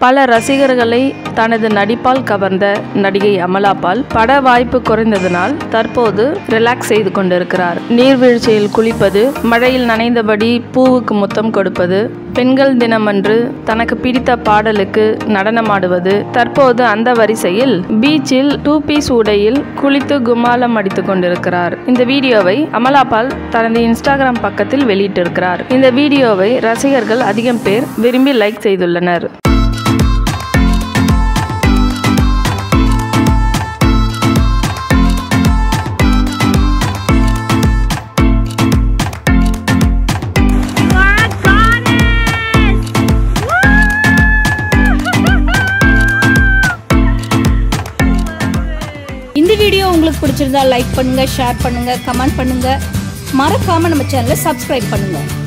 பல ரசிகர்களை தனது நடிப்பால் கவர்ந்த நடிகை அமலா பால் பட வாய்ப்பு குறைந்ததனால் தற்போது ரிலாக்ஸ் செய்து கொண்டிருக்கிறார் நீர்வீழ்ச்சியில் குளிப்பது மழையில் நனைந்தபடி பூவுக்கு முத்தம் கொடுப்பது பெண்கள் தினமன்று தனக்கு பிடித்த பாடலுக்கு நடனமாடுவது தற்போது அந்த வரிசையில் பீச்சில் டூ பீஸ் உடையில் குளித்து கும்மாலம் அடித்துக் கொண்டிருக்கிறார் இந்த வீடியோவை அமலாபால் தனது இன்ஸ்டாகிராம் பக்கத்தில் வெளியிட்டிருக்கிறார் இந்த வீடியோவை ரசிகர்கள் அதிகம் பேர் விரும்பி லைக் செய்துள்ளனர் இந்த வீடியோ உங்களுக்கு பிடிச்சிருந்தா லைக் பண்ணுங்க ஷேர் பண்ணுங்க கமெண்ட் பண்ணுங்க மறக்காம நம்ம சேனலை சப்ஸ்கிரைப் பண்ணுங்க